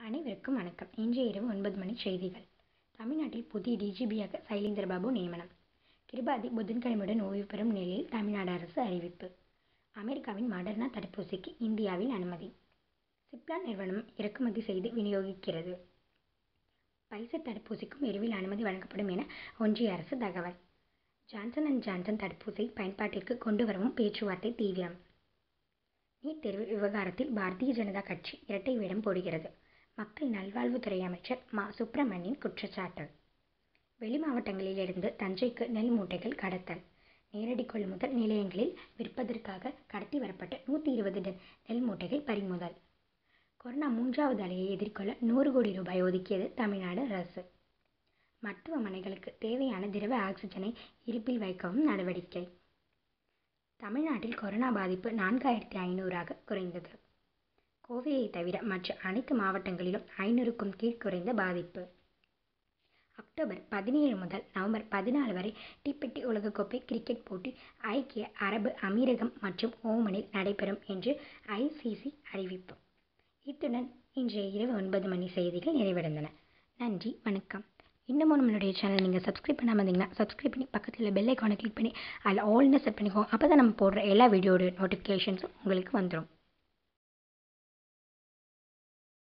அனைவருக்கும் வணக்கம் இன்றைய இரவு ஒன்பது மணி செய்திகள் தமிழ்நாட்டில் புதிய டிஜிபியாக சைலேந்திர பாபு நியமனம் கிருபாதி புதன்கிழமையுடன் ஓய்வு பெறும் நிலையில் தமிழ்நாடு அரசு அறிவிப்பு அமெரிக்காவின் மாடர்னா தடுப்பூசிக்கு இந்தியாவில் அனுமதி சிப்லா நிறுவனம் இறக்குமதி செய்து விநியோகிக்கிறது பைசர் தடுப்பூசிக்கும் விரைவில் அனுமதி வழங்கப்படும் என ஒன்றிய அரசு தகவல் ஜான்சன் அண்ட் ஜான்சன் தடுப்பூசி பயன்பாட்டிற்கு கொண்டு வரவும் பேச்சுவார்த்தை தீவிரம் நீட் தேர்வு விவகாரத்தில் பாரதிய ஜனதா கட்சி இரட்டை வேடம் போடுகிறது மக்கள் நல்வாழ்வுத்துறை அமைச்சர் மா சுப்பிரமணியன் குற்றச்சாட்டு வெளி மாவட்டங்களிலிருந்து தஞ்சைக்கு நெல் மூட்டைகள் கடத்தல் நேரடி கொள்முதல் நிலையங்களில் விற்பதற்காக கடத்தி வரப்பட்ட நூற்றி இருபது டன் நெல் மூட்டைகள் பறிமுதல் கொரோனா மூன்றாவது அலையை எதிர்கொள்ள நூறு கோடி ரூபாய் ஒதுக்கியது தமிழ்நாடு அரசு மருத்துவமனைகளுக்கு தேவையான திரவ ஆக்சிஜனை இருப்பில் வைக்கவும் நடவடிக்கை தமிழ்நாட்டில் கொரோனா பாதிப்பு நான்காயிரத்தி ஐநூறாக குறைந்தது கோவையை தவிர மற்ற அனைத்து மாவட்டங்களிலும் ஐநூறுக்கும் கீழ் குறைந்த பாதிப்பு அக்டோபர் பதினேழு முதல் நவம்பர் பதினாலு வரை டிபெட்டி உலகக்கோப்பை கிரிக்கெட் போட்டி ஐக்கிய அரபு அமீரகம் மற்றும் ஓமனில் நடைபெறும் என்று ஐசிசி அறிவிப்பு இத்துடன் இன்றைய இரவு ஒன்பது மணி செய்திகள் நிறைவடைந்தன நன்றி வணக்கம் இன்னமும் நம்மளுடைய சேனல் நீங்கள் சப்ஸ்கிரைப் பண்ணாமல் இருந்தீங்கன்னா சப்ஸ்கிரைப் பண்ணி பக்கத்தில் உள்ள பெல் ஐக்கானை கிளிக் பண்ணி அதில் ஆல்னு செட் பண்ணிக்கோங்க அப்போ தான் நம்ம போடுற எல்லா வீடியோட நோட்டிஃபிகேஷன்ஸும் உங்களுக்கு வந்துடும்